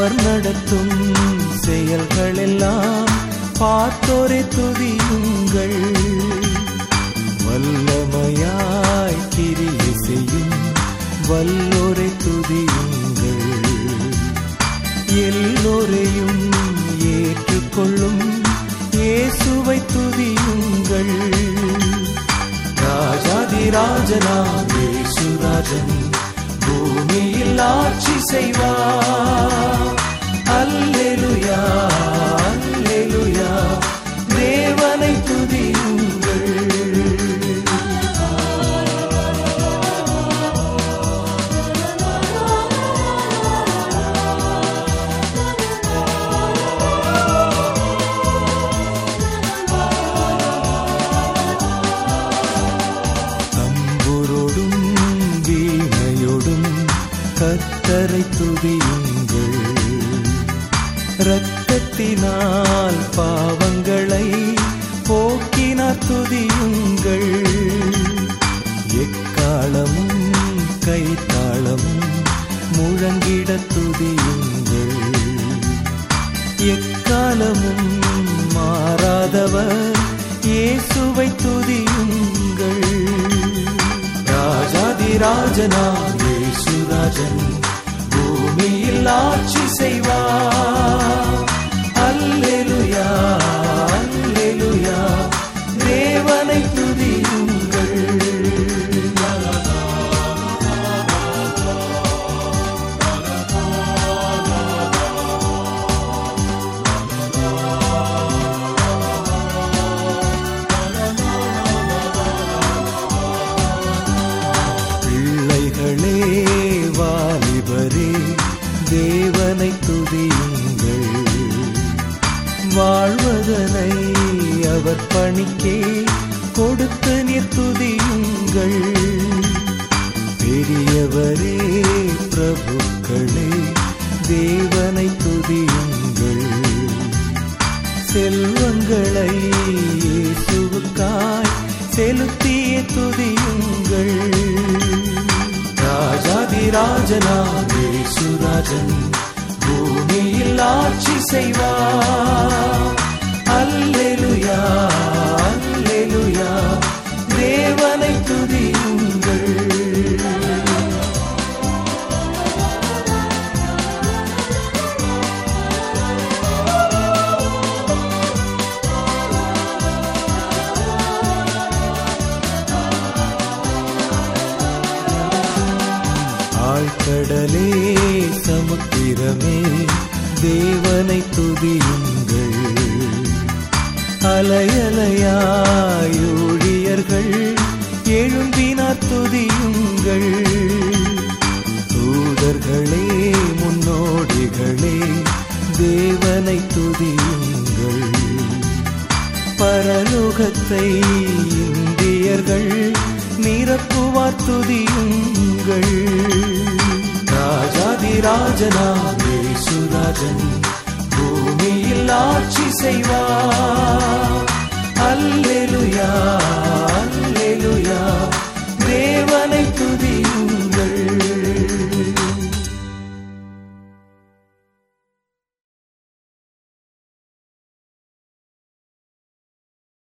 அவர் நடத்தும் செயல்கள் எல்லாம் பார்த்தோரை துதியுங்கள் வல்லமையாய் கிரியை செய்யும் வல்லோரை துதியுங்கள் எல்லோரையும் ஏற்றுக்கொள்ளும் இயேசுவை துதியுங்கள் ராஜாதிராஜனா இயேசுராஜன் பூமியில் ஆட்சி செய்வார் அல்லேலுயா அல்லேலுயா தேவனை துதியுங்கள் தம்புரோடும் வீணையோடும் கத்தரை துதியுங்கள் இரத்தத்தினால் பாவங்களை போக்கினார் துதியுங்கள் எக்காலமும் கைத்தாளமும் முழங்கிட துதியுங்கள் எக்காலமும் மாறாதவர் இயேசுவை துதியுங்கள் ராஜாதிராஜனா இயேசுராஜன் பூமியில் ஆட்சி செய்வார் அல்லேலுயா அல்லேலுயா தேவனை துதியுங்கள் பிள்ளைகளே வாலிபரே தேவனை துதியுங்கள் வாழ்வதனை அவர் பணிக்கே கொடுத்து நீர் துதியுங்கள் பெரியவரே பிரபுக்களே தேவனை துதியுங்கள் செல்வங்களை இயேசுவுக்காய் செலுத்திய துதியுங்கள் ராஜாதிராஜனா இயேசுராஜன் பூமியில் ஆட்சி செய்வார் அல்லேலுயா அல்லேலுயா தேவனை துதியுங்கள் ஆழ்கடலே சமுத்திரமே தேவனை துதியுங்கள் அலையலையாயூழியர்கள் எழும்பினார் துதியுங்கள் தூதர்களே முன்னோடிகளே தேவனை துதியுங்கள் பரலோகத்தை இந்தியர்கள் நிரப்புவார் துதியுங்கள் ராஜாதிராஜனா இயேசுராஜன் பூமியில் ஆட்சி செய்வார் அல்லேலுயா